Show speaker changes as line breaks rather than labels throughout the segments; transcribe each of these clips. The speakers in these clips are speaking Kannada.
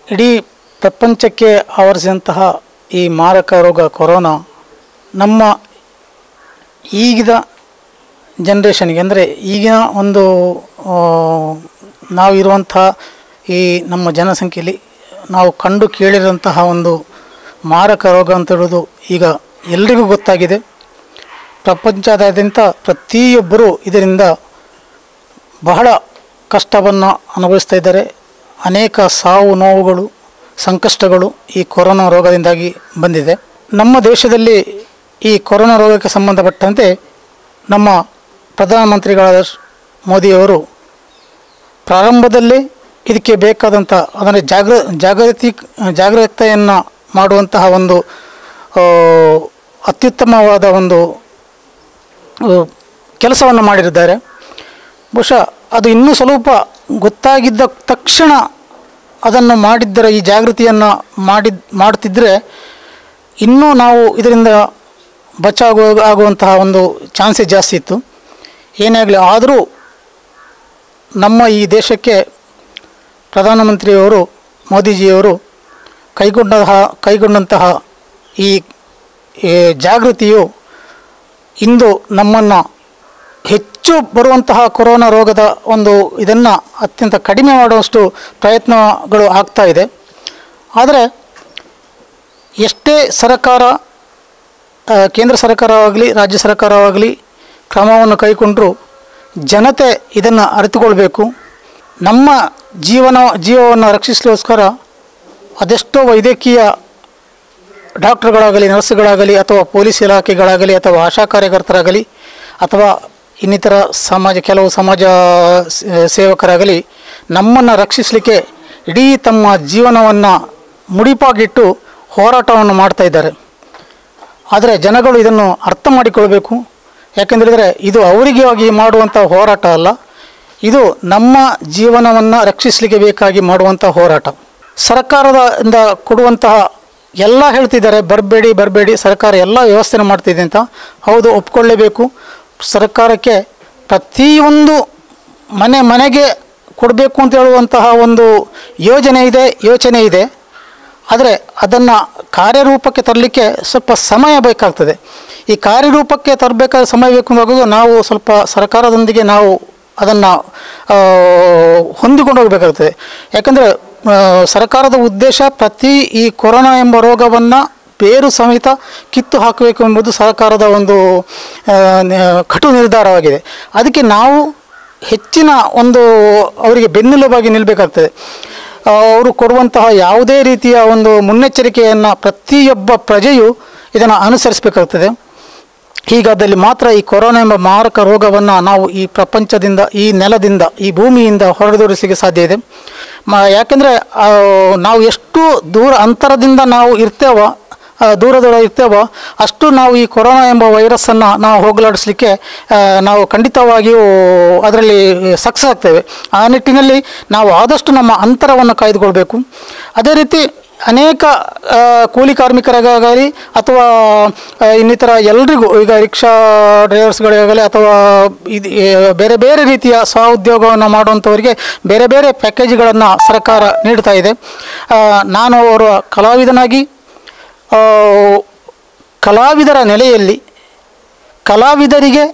ಇಡೀ ಪ್ರಪಂಚಕ್ಕೆ ಆವರಿಸಿದಂತಹ ಈ ಮಾರಕ ರೋಗ ಕೊರೋನಾ ನಮ್ಮ ಈಗಿದ ಜನ್ರೇಷನ್ಗೆ ಅಂದರೆ ಈಗಿನ ಒಂದು ಆ, ನಾವಿರುವಂಥ ಈ ನಮ್ಮ ಜನಸಂಖ್ಯೆಯಲ್ಲಿ ನಾವು ಕಂಡು ಕೇಳಿರುವಂತಹ ಒಂದು ಮಾರಕ ರೋಗ ಅಂತ ಹೇಳೋದು ಈಗ ಎಲ್ರಿಗೂ ಗೊತ್ತಾಗಿದೆ ಪ್ರಪಂಚದಾದ್ಯಂತ ಪ್ರತಿಯೊಬ್ಬರೂ ಇದರಿಂದ ಬಹಳ ಕಷ್ಟವನ್ನು ಅನುಭವಿಸ್ತಾ ಇದ್ದಾರೆ ಅನೇಕ ಸಾವು ನೋವುಗಳು ಸಂಕಷ್ಟಗಳು ಈ ಕೊರೋನಾ ರೋಗದಿಂದಾಗಿ ಬಂದಿದೆ ನಮ್ಮ ದೇಶದಲ್ಲಿ ಈ ಕೊರೋನಾ ರೋಗಕ್ಕೆ ಸಂಬಂಧಪಟ್ಟಂತೆ ನಮ್ಮ ಪ್ರಧಾನಮಂತ್ರಿಗಳಾದ ಶ್- ಮೋದಿಯವರು ಪ್ರಾರಂಭದಲ್ಲೇ ಇದಕ್ಕೆ ಬೇಕಾದಂಥ ಅಂದರೆ ಜಾಗೃ ಜಾಗೃತಿ ಜಾಗೃತೆಯನ್ನು ಮಾಡುವಂತಹ ಒಂದು ಆ, ಅತ್ಯುತ್ತಮವಾದ ಒಂದು ಕೆಲಸವನ್ನು ಮಾಡಿದ್ದಾರೆ ಬಹುಶಃ ಅದು ಇನ್ನೂ ಸ್ವಲ್ಪ ಗೊತ್ತಾಗಿದ್ದ ತಕ್ಷಣ ಅದನ್ನು ಮಾಡಿದ್ದರೆ ಈ ಜಾಗೃತಿಯನ್ನು ಮಾಡಿದ್ ಮಾಡ್ತಿದ್ದರೆ ಇನ್ನೂ ನಾವು ಇದರಿಂದ ಬಚಾಗುವ ಆಗುವಂತಹ ಒಂದು ಚಾನ್ಸಸ್ ಜಾಸ್ತಿ ಇತ್ತು ಏನೇ ಆಗಲಿ ಆದರೂ ನಮ್ಮ ಈ ದೇಶಕ್ಕೆ ಪ್ರಧಾನಮಂತ್ರಿಯವರು ಮೋದಿಜಿಯವರು ಕೈಗೊಂಡಂತಹ ಕೈಗೊಂಡಂತಹ ಈ ಈ ಜಾಗೃತಿಯು ಇಂದು ನಮ್ಮನ್ನು ಹೆಚ್ಚು ಬರುವಂತಹ ಕೊರೋನಾ ರೋಗದ ಒಂದು ಇದನ್ನು ಅತ್ಯಂತ ಕಡಿಮೆ ಮಾಡುವಷ್ಟು ಪ್ರಯತ್ನಗಳು ಆಗ್ತಾ ಇದೆ ಆದರೆ ಎಷ್ಟೇ ಸರ್ಕಾರ ಆ, ಕೇಂದ್ರ ಸರ್ಕಾರವಾಗಲಿ ರಾಜ್ಯ ಸರ್ಕಾರವಾಗಲಿ ಕ್ರಮವನ್ನು ಕೈಗೊಂಡರೂ ಜನತೆ ಇದನ್ನು ಅರಿತುಕೊಳ್ಬೇಕು ನಮ್ಮ ಜೀವನ ಜೀವವನ್ನು ರಕ್ಷಿಸಲಿಗೋಸ್ಕರ ಅದೆಷ್ಟೋ ವೈದ್ಯಕೀಯ ಡಾಕ್ಟರ್ಗಳಾಗಲಿ ನರ್ಸ್ಗಳಾಗಲಿ ಅಥವಾ ಪೊಲೀಸ್ ಇಲಾಖೆಗಳಾಗಲಿ ಅಥವಾ ಆಶಾ ಕಾರ್ಯಕರ್ತರಾಗಲಿ ಅಥವಾ ಇನ್ನಿತರ ಸಮಾಜ ಕೆಲವು ಸಮಾಜ ಸೇ- ಸೇವಕರಾಗಲಿ ನಮ್ಮನ್ನು ರಕ್ಷಿಸಲಿಕ್ಕೆ ಇಡೀ ತಮ್ಮ ಜೀವನವನ್ನು ಮುಡಿಪಾಗಿಟ್ಟು ಹೋರಾಟವನ್ನು ಮಾಡ್ತಾ ಇದ್ದಾರೆ ಆದರೆ ಜನಗಳು ಇದನ್ನು ಅರ್ಥ ಮಾಡಿಕೊಳ್ಬೇಕು ಯಾಕೆಂದೇಳಿದರೆ ಇದು ಅವರಿಗಾಗಿ ಮಾಡುವಂಥ ಹೋರಾಟ ಅಲ್ಲ ಇದು ನಮ್ಮ ಜೀವನವನ್ನು ರಕ್ಷಿಸಲಿಕ್ಕೆ ಬೇಕಾಗಿ ಮಾಡುವಂಥ ಹೋರಾಟ ಸರ್ಕಾರದಿಂದ ಕೊಡುವಂತಹ ಎಲ್ಲ ಹೇಳ್ತಿದ್ದಾರೆ ಬರಬೇಡಿ ಬರಬೇಡಿ ಸರ್ಕಾರ ಎಲ್ಲ ವ್ಯವಸ್ಥೆನ ಮಾಡ್ತಿದೆ ಅಂತ ಹೌದು ಒಪ್ಕೊಳ್ಳೇಬೇಕು ಸರ್ಕಾರಕ್ಕೆ ಪ್ರತಿಯೊಂದು ಮನೆ ಮನೆಗೆ ಕೊಡಬೇಕು ಅಂತ ಹೇಳುವಂತಹ ಒಂದು ಯೋಜನೆ ಇದೆ ಯೋಚನೆ ಇದೆ ಆದರೆ ಅದನ್ನು ಕಾರ್ಯರೂಪಕ್ಕೆ ತರಲಿಕ್ಕೆ ಸ್ವಲ್ಪ ಸಮಯ ಬೇಕಾಗ್ತದೆ ಈ ಕಾರ್ಯರೂಪಕ್ಕೆ ತರಬೇಕಾದ ಸಮಯ ಬೇಕು ಅಂದಾಗ ನಾವು ಸ್ವಲ್ಪ ಸರ್ಕಾರದೊಂದಿಗೆ ನಾವು ಅದನ್ನು ಹೊಂದಿಕೊಂಡು ಹೋಗಬೇಕಾಗ್ತದೆ ಯಾಕಂದರೆ ಸರ್ಕಾರದ ಉದ್ದೇಶ ಪ್ರತಿ ಈ ಕೊರೋನಾ ಎಂಬ ರೋಗವನ್ನು ಬೇರು ಸಮೇತ ಕಿತ್ತು ಹಾಕಬೇಕು ಎಂಬುದು ಸರ್ಕಾರದ ಒಂದು ಆ, ನ- ಕಟು ನಿರ್ಧಾರವಾಗಿದೆ ಅದಕ್ಕೆ ನಾವು ಹೆಚ್ಚಿನ ಒಂದು ಅವರಿಗೆ ಬೆನ್ನೆಲುಬಾಗಿ ನಿಲ್ಲಬೇಕಾಗ್ತದೆ ಅವರು ಕೊಡುವಂತಹ ಯಾವುದೇ ರೀತಿಯ ಒಂದು ಮುನ್ನೆಚ್ಚರಿಕೆಯನ್ನು ಪ್ರತಿಯೊಬ್ಬ ಪ್ರಜೆಯು ಇದನ್ನು ಅನುಸರಿಸಬೇಕಾಗ್ತದೆ ಹೀಗಾದಲ್ಲಿ ಮಾತ್ರ ಈ ಕೊರೋನಾ ಎಂಬ ಮಾರಕ ರೋಗವನ್ನು ನಾವು ಈ ಪ್ರಪಂಚದಿಂದ ಈ ನೆಲದಿಂದ ಈ ಭೂಮಿಯಿಂದ ಹೊರದೂಡಿಸಲಿಕ್ಕೆ ಸಾಧ್ಯ ಇದೆ ಮ ಯಾಕೆಂದರೆ ನಾವು ಎಷ್ಟು ದೂರ ಅಂತರದಿಂದ ನಾವು ಇರ್ತೇವೋ ಆ, ದೂರ ದೂರ ಇರ್ತೇವೋ ಅಷ್ಟು ನಾವು ಈ ಕೊರೋನಾ ಎಂಬ ವೈರಸ್ಸನ್ನು ನಾವು ಹೋಗಲಾಡಿಸಲಿಕ್ಕೆ ಆ, ನಾವು ಖಂಡಿತವಾಗಿಯೂ ಅದರಲ್ಲಿ ಸಕ್ಸಸ್ ಆಗ್ತೇವೆ ಆ ನಿಟ್ಟಿನಲ್ಲಿ ನಾವು ಆದಷ್ಟು ನಮ್ಮ ಅಂತರವನ್ನು ಕಾಯ್ದುಕೊಳ್ಬೇಕು ಅದೇ ರೀತಿ ಅನೇಕ ಆ, ಕೂಲಿ ಕಾರ್ಮಿಕರಿಗಾಗಲಿ ಅಥವಾ ಆ, ಇನ್ನಿತರ ಎಲ್ರಿಗೂ ಈಗ ರಿಕ್ಷಾ ಡ್ರೈವರ್ಸ್ಗಳಿಗಾಗಲಿ ಅಥವಾ ಇದು ಏ, ಬೇರೆ ಬೇರೆ ರೀತಿಯ ಸ್ವ ಉದ್ಯೋಗವನ್ನು ಮಾಡುವಂಥವರಿಗೆ ಬೇರೆ ಬೇರೆ ಪ್ಯಾಕೇಜ್ಗಳನ್ನು ಸರ್ಕಾರ ನೀಡ್ತಾ ಇದೆ ಆ, ನಾನು ಅವರ ಕಲಾವಿದನಾಗಿ ಆ, ಕಲಾವಿದರ ನೆಲೆಯಲ್ಲಿ ಕಲಾವಿದರಿಗೆ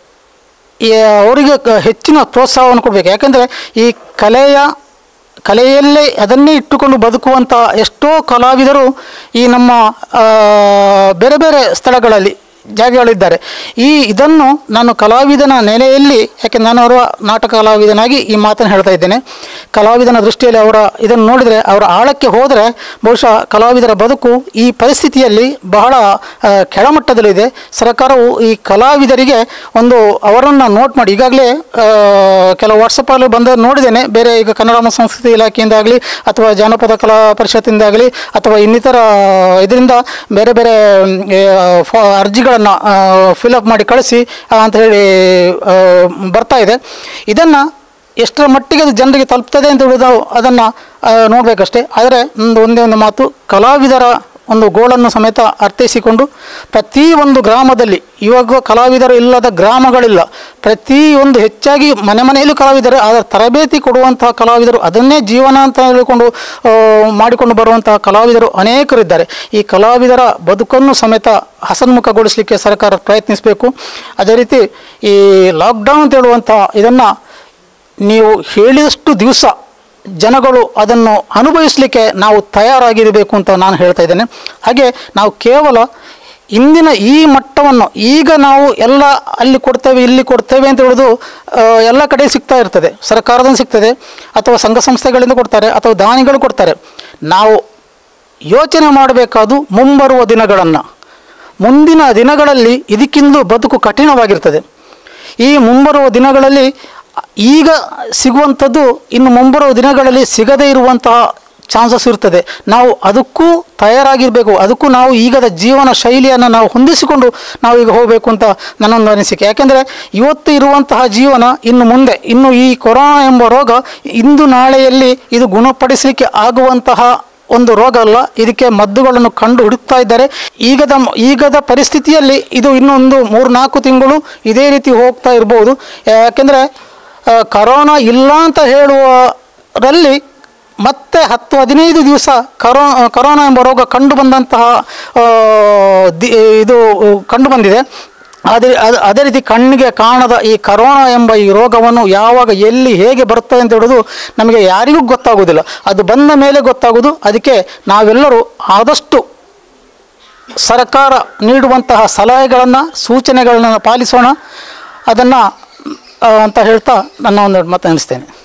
ಈ ಅವರಿಗೆ ಕ- ಹೆಚ್ಚಿನ ಪ್ರೋತ್ಸಾಹವನ್ನು ಕೊಡಬೇಕು ಯಾಕಂದರೆ ಈ ಕಲೆಯ ಕಲೆಯಲ್ಲೇ ಅದನ್ನೇ ಇಟ್ಟುಕೊಂಡು ಬದುಕುವಂಥ ಎಷ್ಟೋ ಕಲಾವಿದರು ಈ ನಮ್ಮ ಆ, ಬೇರೆ ಬೇರೆ ಸ್ಥಳಗಳಲ್ಲಿ ಜಾಗಗಳಿದ್ದಾರೆ ಈ ಇದನ್ನು ನಾನು ಕಲಾವಿದನ ನೆಲೆಯಲ್ಲಿ ಯಾಕೆ ನಾನು ಅವರ ನಾಟಕ ಕಲಾವಿದನಾಗಿ ಈ ಮಾತನ್ನು ಹೇಳ್ತಾ ಇದ್ದೇನೆ ಕಲಾವಿದನ ದೃಷ್ಟಿಯಲ್ಲಿ ಅವರ ಇದನ್ನು ನೋಡಿದರೆ ಅವರ ಆಳಕ್ಕೆ ಹೋದರೆ ಬಹುಶಃ ಕಲಾವಿದರ ಬದುಕು ಈ ಪರಿಸ್ಥಿತಿಯಲ್ಲಿ ಬಹಳ ಆ, ಕೆಳಮಟ್ಟದಲ್ಲಿದೆ ಸರ್ಕಾರವು ಈ ಕಲಾವಿದರಿಗೆ ಒಂದು ಅವರನ್ನು ನೋಟ್ ಮಾಡಿ ಈಗಾಗಲೇ ಆ, ಕೆಲವು ವಾಟ್ಸಪ್ಪಲ್ಲಿ ಬಂದ ನೋಡಿದ್ದೇನೆ ಬೇರೆ ಈಗ ಕನ್ನಡ ಮತ್ತು ಸಂಸ್ಕೃತಿ ಇಲಾಖೆಯಿಂದಾಗಲಿ ಅಥವಾ ಜಾನಪದ ಕಲಾ ಪರಿಷತ್ತಿಂದಾಗಲಿ ಅಥವಾ ಇನ್ನಿತರ ಇದರಿಂದ ಬೇರೆ ಬೇರೆ ಮ್, ಏ, ಫಾ ಅರ್ಜಿಗಳನ್ನು ಫಿಲಪ್ ಮಾಡಿ ಕಳಿಸಿ ಆ, ಅಂತ ಹೇಳಿ ಆ, ಬರ್ತಾ ಇದೆ ಇದನ್ನು ಎಷ್ಟರ ಮಟ್ಟಿಗೆ ಅದು ಜನರಿಗೆ ತಲುಪ್ತದೆ ಅಂತ ಹೇಳೋದು ನಾವು ಅದನ್ನು ನೋಡಬೇಕಷ್ಟೇ ಆದರೆ ಒಂದು ಒಂದೇ ಒಂದು ಮಾತು ಕಲಾವಿದರ ಒಂದು ಗೋಳನ್ನು ಸಮೇತ ಅರ್ಥೈಸಿಕೊಂಡು ಪ್ರತಿ ಒಂದು ಗ್ರಾಮದಲ್ಲಿ ಇವಾಗ ಕಲಾವಿದರು ಇಲ್ಲದ ಗ್ರಾಮಗಳಿಲ್ಲ ಪ್ರತಿಯೊಂದು ಹೆಚ್ಚಾಗಿ ಮನೆ ಮನೆಯಲ್ಲೂ ಕಲಾವಿದರು ಅದರ ತರಬೇತಿ ಕೊಡುವಂತಹ ಕಲಾವಿದರು ಅದನ್ನೇ ಜೀವನ ಅಂತ ಹೇಳಿಕೊಂಡು ಆ, ಮಾಡಿಕೊಂಡು ಬರುವಂತಹ ಕಲಾವಿದರು ಅನೇಕರಿದ್ದಾರೆ ಈ ಕಲಾವಿದರ ಬದುಕನ್ನು ಸಮೇತ ಹಸನ್ಮುಖಗೊಳಿಸಲಿಕ್ಕೆ ಸರ್ಕಾರ ಪ್ರಯತ್ನಿಸಬೇಕು ಅದೇ ರೀತಿ ಈ ಲಾಕ್ಡೌನ್ ಅಂತ ಹೇಳುವಂತಹ ಇದನ್ನು ನೀವು ಹೇಳಿದಷ್ಟು ದಿವಸ ಜನಗಳು ಅದನ್ನು ಅನುಭವಿಸಲಿಕ್ಕೆ ನಾವು ತಯಾರಾಗಿರಬೇಕು ಅಂತ ನಾನು ಹೇಳ್ತಾ ಇದ್ದೇನೆ ಹಾಗೆ ನಾವು ಕೇವಲ ಇಂದಿನ ಈ ಮಟ್ಟವನ್ನು ಈಗ ನಾವು ಎಲ್ಲ ಅಲ್ಲಿ ಕೊಡ್ತೇವೆ ಇಲ್ಲಿ ಕೊಡ್ತೇವೆ ಅಂತ ಹೇಳೋದು ಆ, ಎಲ್ಲ ಕಡೆ ಸಿಗ್ತಾ ಇರ್ತದೆ ಸರ್ಕಾರದಿಂದ ಸಿಗ್ತದೆ ಅಥವಾ ಸಂಘ ಸಂಸ್ಥೆಗಳಿಂದ ಕೊಡ್ತಾರೆ ಅಥವಾ ದಾನಿಗಳು ಕೊಡ್ತಾರೆ ನಾವು ಯೋಚನೆ ಮಾಡಬೇಕಾದು ಮುಂಬರುವ ದಿನಗಳನ್ನು ಮುಂದಿನ ದಿನಗಳಲ್ಲಿ ಇದಕ್ಕಿಂತ ಬದುಕು ಕಠಿಣವಾಗಿರ್ತದೆ ಈ ಮುಂಬರುವ ದಿನಗಳಲ್ಲಿ ಈಗ ಸಿಗುವಂಥದ್ದು ಇನ್ನು ಮುಂಬರುವ ದಿನಗಳಲ್ಲಿ ಸಿಗದೇ ಇರುವಂತಹ ಚಾನ್ಸಸ್ ಇರ್ತದೆ ನಾವು ಅದಕ್ಕೂ ತಯಾರಾಗಿರಬೇಕು ಅದಕ್ಕೂ ನಾವು ಈಗದ ಜೀವನ ಶೈಲಿಯನ್ನು ನಾವು ಹೊಂದಿಸಿಕೊಂಡು ನಾವು ಈಗ ಹೋಗಬೇಕು ಅಂತ ನನ್ನೊಂದು ಅನಿಸಿಕೆ ಯಾಕೆಂದರೆ ಇವತ್ತು ಇರುವಂತಹ ಜೀವನ ಇನ್ನು ಮುಂದೆ ಇನ್ನು ಈ ಕೊರೋನಾ ಎಂಬ ರೋಗ ಇಂದು ನಾಳೆಯಲ್ಲಿ ಇದು ಗುಣಪಡಿಸಲಿಕ್ಕೆ ಆಗುವಂತಹ ಒಂದು ರೋಗ ಅಲ್ಲ ಇದಕ್ಕೆ ಮದ್ದುಗಳನ್ನು ಕಂಡು ಹುಡುಕ್ತಾ ಇದ್ದಾರೆ ಈಗದ ಈಗದ ಪರಿಸ್ಥಿತಿಯಲ್ಲಿ ಇದು ಇನ್ನೊಂದು ಮೂರು ನಾಲ್ಕು ತಿಂಗಳು ಇದೇ ರೀತಿ ಹೋಗ್ತಾ ಇರ್ಬೋದು ಯಾಕೆಂದರೆ ಕರೋನಾ ಇಲ್ಲ ಅಂತ ಹೇಳುವರಲ್ಲಿ ಮತ್ತೆ ಹತ್ತು ಹದಿನೈದು ದಿವಸ ಕರೋ ಕರೋನಾ ಎಂಬ ರೋಗ ಕಂಡು ಬಂದಂತಹ ಆ, ದಿ- ಇದು ಕಂಡು ಬಂದಿದೆ ಅದೇ ಅದ್- ಅದೇ ರೀತಿ ಕಣ್ಣಿಗೆ ಕಾಣದ ಈ ಕರೋನಾ ಎಂಬ ಈ ರೋಗವನ್ನು ಯಾವಾಗ ಎಲ್ಲಿ ಹೇಗೆ ಬರುತ್ತದೆ ಅಂತ ಹೇಳೋದು ನಮಗೆ ಯಾರಿಗೂ ಗೊತ್ತಾಗೋದಿಲ್ಲ ಅದು ಬಂದ ಮೇಲೆ ಗೊತ್ತಾಗೋದು ಅದಕ್ಕೆ ನಾವೆಲ್ಲರೂ ಆದಷ್ಟು ಸರ್ಕಾರ ನೀಡುವಂತಹ ಸಲಹೆಗಳನ್ನು ಸೂಚನೆಗಳನ್ನು ಪಾಲಿಸೋಣ ಅದನ್ನು ಅಂತ ಹೇಳ್ತಾ ನನ್ನ ಒಂದು ಮಾತು ಅನಿಸ್ತೇನೆ